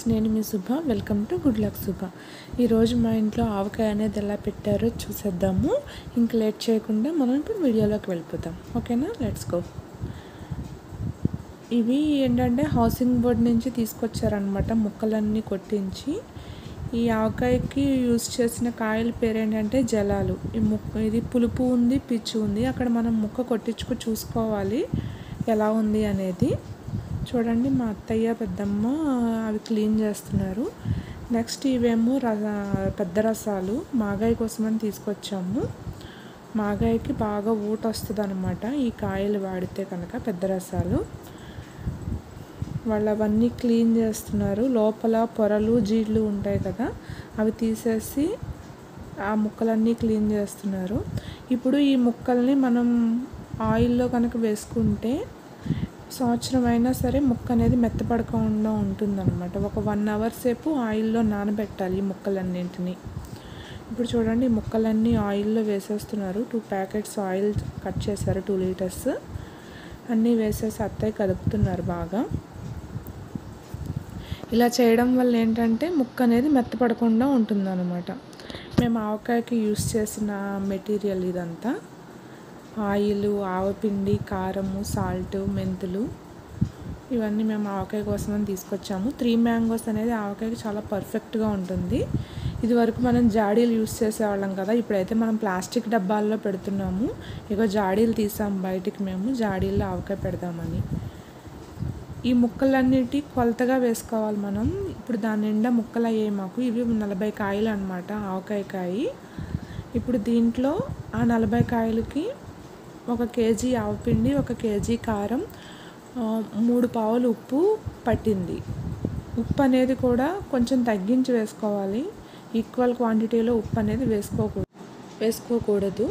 నేను మీ శుభ welcome to good luck శుభ ఈరోజు మా ఇంట్లో ఆవకాయ అనేది ఎలా పెట్టారో చూసేద్దాము ఇంక లేట్ చేయకుండా మనం ఇప్పుడు వీడియోలోకి వెళ్ళిపోతాం ఓకేనా లెట్స్ గో ఇవి ఏంటంటే హౌసింగ్ బోర్డ్ నుంచి తీసుకొచ్చారనమాట ముక్కలన్నీ కొట్టించి ఈ ఆవకాయకి యూజ్ చేసిన కాయల పేరు ఏంటంటే జలాలు ఈ ముక్క ఇది పులుపు ఉంది పిచ్చు ఉంది అక్కడ మనం ముక్క కొట్టించుకు చూసుకోవాలి ఎలా ఉంది అనేది చూడండి మా అత్తయ్య పెద్దమ్మ అవి క్లీన్ చేస్తున్నారు నెక్స్ట్ ఇవేమో రస పెద్ద రసాలు మాగాయ కోసమని తీసుకొచ్చాము మాగాయకి బాగా ఊట వస్తుంది అనమాట ఈ కాయలు వాడితే కనుక పెద్ద రసాలు వాళ్ళు అవన్నీ క్లీన్ చేస్తున్నారు లోపల పొరలు జీళ్ళు ఉంటాయి కదా అవి తీసేసి ఆ ముక్కలన్నీ క్లీన్ చేస్తున్నారు ఇప్పుడు ఈ ముక్కల్ని మనం ఆయిల్లో కనుక వేసుకుంటే సంవత్సరం అయినా సరే ముక్క అనేది మెత్తపడకుండా ఉంటుందన్నమాట ఒక వన్ అవర్ సేపు ఆయిల్లో నానబెట్టాలి ఈ ముక్కలన్నింటినీ ఇప్పుడు చూడండి ఈ ముక్కలన్నీ ఆయిల్లో వేసేస్తున్నారు టూ ప్యాకెట్స్ ఆయిల్ కట్ చేశారు టూ లీటర్స్ అన్నీ వేసేసి అత్తయ్య కలుపుతున్నారు బాగా ఇలా చేయడం వల్ల ఏంటంటే ముక్క అనేది మెత్తపడకుండా ఉంటుందన్నమాట మేము ఆవకాయకి యూస్ చేసిన మెటీరియల్ ఇదంతా ఆయిల్ ఆవపిండి కారము సాల్ట్ మెంతులు ఇవన్నీ మేము ఆవకాయ కోసమని తీసుకొచ్చాము త్రీ మ్యాంగోస్ అనేది ఆవకాయకి చాలా పర్ఫెక్ట్గా ఉంటుంది ఇది వరకు మనం జాడీలు యూస్ చేసేవాళ్ళం కదా ఇప్పుడైతే మనం ప్లాస్టిక్ డబ్బాల్లో పెడుతున్నాము ఇక జాడీలు తీసాం బయటికి మేము జాడీల్లో ఆవకాయ పెడదామని ఈ ముక్కలన్నిటి కొలతగా వేసుకోవాలి మనం ఇప్పుడు దాని నిండా ముక్కలు అయ్యాయి మాకు ఇవి నలభై కాయలు అనమాట ఆవకాయ కాయి ఇప్పుడు దీంట్లో ఆ నలభై కాయలకి ఒక కేజీ ఆవపిండి ఒక కేజీ కారం మూడు పావులు ఉప్పు పట్టింది ఉప్పు అనేది కూడా కొంచెం తగ్గించి వేసుకోవాలి ఈక్వల్ క్వాంటిటీలో ఉప్పు అనేది వేసుకోకూడదు వేసుకోకూడదు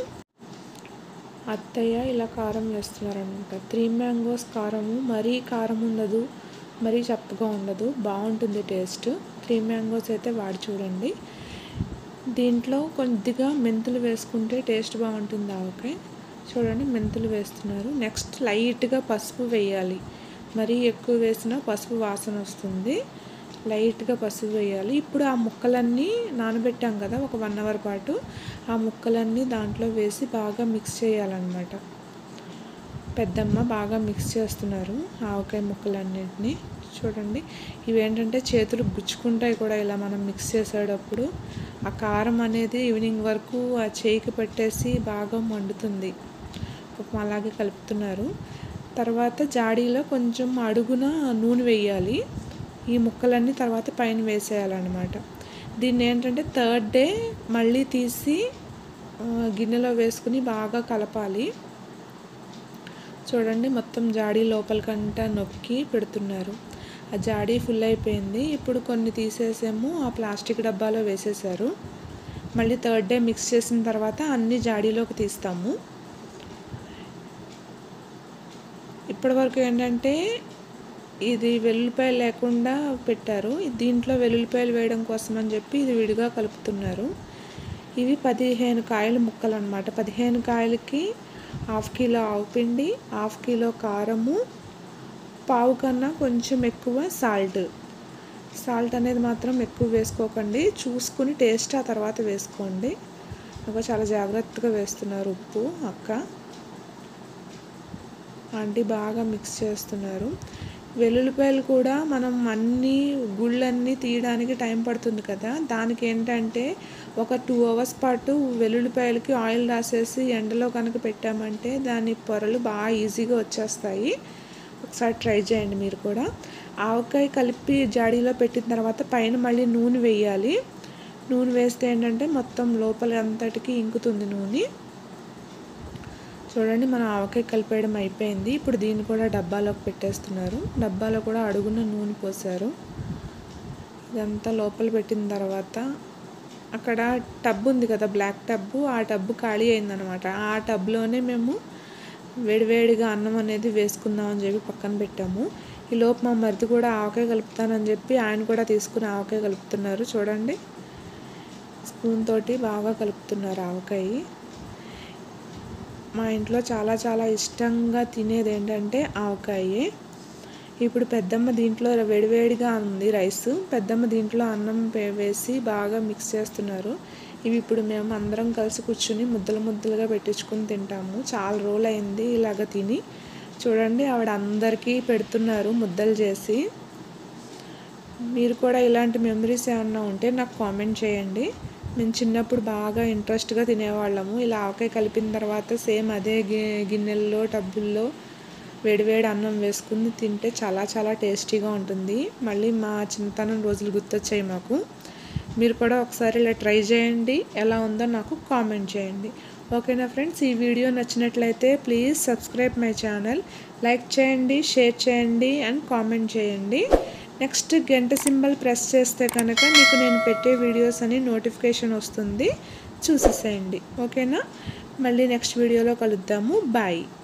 అత్తయ్య ఇలా కారం వేస్తున్నారనమాట త్రీ మ్యాంగోస్ కారము మరీ కారం ఉండదు మరీ చప్పగా ఉండదు బాగుంటుంది టేస్ట్ త్రీ మ్యాంగోస్ అయితే వాడి చూడండి దీంట్లో కొద్దిగా మెంతులు వేసుకుంటే టేస్ట్ బాగుంటుంది ఆవకాయ చూడండి మెంతులు వేస్తున్నారు నెక్స్ట్ లైట్గా పసుపు వేయాలి మరీ ఎక్కువ వేసినా పసుపు వాసన వస్తుంది లైట్గా పసుపు వేయాలి ఇప్పుడు ఆ ముక్కలన్నీ నానబెట్టాం కదా ఒక వన్ అవర్ పాటు ఆ ముక్కలన్నీ దాంట్లో వేసి బాగా మిక్స్ చేయాలన్నమాట పెద్దమ్మ బాగా మిక్స్ చేస్తున్నారు ఆవకాయ ముక్కలన్నింటినీ చూడండి ఇవేంటంటే చేతులు గుచ్చుకుంటాయి కూడా ఇలా మనం మిక్స్ చేసేటప్పుడు ఆ కారం అనేది ఈవినింగ్ వరకు ఆ చేయికి పెట్టేసి బాగా మండుతుంది అలాగే కలుపుతున్నారు తర్వాత జాడీలో కొంచెం అడుగున నూనె వేయాలి ఈ ముక్కలన్నీ తర్వాత పైన వేసేయాలన్నమాట దీన్ని ఏంటంటే థర్డ్ డే మళ్ళీ తీసి గిన్నెలో వేసుకుని బాగా కలపాలి చూడండి మొత్తం జాడీ లోపలికంటా నొక్కి పెడుతున్నారు ఆ జాడీ ఫుల్ అయిపోయింది ఇప్పుడు కొన్ని తీసేసాము ఆ ప్లాస్టిక్ డబ్బాలో వేసేసారు మళ్ళీ థర్డ్ డే మిక్స్ చేసిన తర్వాత అన్ని జాడీలోకి తీస్తాము ఇప్పటివరకు ఏంటంటే ఇది వెల్లుల్లిపాయలు లేకుండా పెట్టారు దీంట్లో వెల్లుల్లిపాయలు వేయడం కోసం అని చెప్పి ఇది విడిగా కలుపుతున్నారు ఇవి పదిహేను కాయల ముక్కలు అనమాట పదిహేను కాయలకి హాఫ్ కిలో ఆవుపిండి హాఫ్ కిలో కారము పావు కన్నా కొంచెం ఎక్కువ సాల్ట్ సాల్ట్ అనేది మాత్రం ఎక్కువ వేసుకోకండి చూసుకుని టేస్ట్ ఆ తర్వాత వేసుకోండి ఒక చాలా జాగ్రత్తగా వేస్తున్నారు ఉప్పు అక్క ఆంటీ బాగా మిక్స్ చేస్తున్నారు వెల్లుల్లిపాయలు కూడా మనం అన్ని గుళ్ళన్నీ తీయడానికి టైం పడుతుంది కదా దానికి ఏంటంటే ఒక టూ అవర్స్ పాటు వెల్లుల్లిపాయలకి ఆయిల్ రాసేసి ఎండలో కనుక పెట్టామంటే దాని పొరలు బాగా ఈజీగా వచ్చేస్తాయి ఒకసారి ట్రై చేయండి మీరు కూడా ఆవకాయ కలిపి జాడీలో పెట్టిన తర్వాత పైన మళ్ళీ నూనె వేయాలి నూనె వేస్తే ఏంటంటే మొత్తం లోపల అంతటికి ఇంకుతుంది నూనె చూడండి మన ఆవకాయ కలిపేయడం అయిపోయింది ఇప్పుడు దీన్ని కూడా డబ్బాలోకి పెట్టేస్తున్నారు డబ్బాలో కూడా అడుగున నూనె పోసారు ఇదంతా లోపల పెట్టిన తర్వాత అక్కడ టబ్ ఉంది కదా బ్లాక్ టబ్ ఆ టబ్ ఖాళీ అయిందనమాట ఆ టబ్లోనే మేము వేడివేడిగా అన్నం అనేది వేసుకుందామని చెప్పి పక్కన పెట్టాము ఈ లోపు మా మరిది కూడా ఆవకాయ కలుపుతానని చెప్పి ఆయన కూడా తీసుకుని ఆవకాయ కలుపుతున్నారు చూడండి స్పూన్ తోటి బాగా కలుపుతున్నారు ఆవకాయ మా ఇంట్లో చాలా చాలా ఇష్టంగా తినేది ఏంటంటే ఆవకాయే ఇప్పుడు పెద్దమ్మ దీంట్లో వేడివేడిగా ఉంది రైస్ పెద్దమ్మ దీంట్లో అన్నం వే- వేసి బాగా మిక్స్ చేస్తున్నారు ఇవి ఇప్పుడు మేము అందరం కలిసి కూర్చుని ముద్దలు ముద్దలుగా పెట్టించుకుని తింటాము చాలా రోజులు అయింది ఇలాగ తిని చూడండి ఆవిడ అందరికీ పెడుతున్నారు ముద్దలు చేసి మీరు కూడా ఇలాంటి మెమరీస్ ఏమన్నా ఉంటే నాకు కామెంట్ చేయండి మేము చిన్నప్పుడు బాగా ఇంట్రెస్ట్గా తినేవాళ్ళము ఇలా ఆవకాయ కలిపిన తర్వాత సేమ్ అదే గి గిన్నెల్లో టబ్బుల్లో వేడివేడి అన్నం వేసుకుని తింటే చాలా చాలా టేస్టీగా ఉంటుంది మళ్ళీ మా చిన్నతనం రోజులు గుర్తొచ్చాయి మాకు మీరు కూడా ఒకసారి ఇలా ట్రై చేయండి ఎలా ఉందో నాకు కామెంట్ చేయండి ఓకేనా ఫ్రెండ్స్ ఈ వీడియో నచ్చినట్లయితే please subscribe my channel like చేయండి షేర్ చేయండి అండ్ కామెంట్ చేయండి నెక్స్ట్ గంట సింబల్ ప్రెస్ చేస్తే కనుక మీకు నేను పెట్టే వీడియోస్ అని నోటిఫికేషన్ వస్తుంది చూసేసేయండి ఓకేనా మళ్ళీ నెక్స్ట్ వీడియోలో కలుద్దాము బాయ్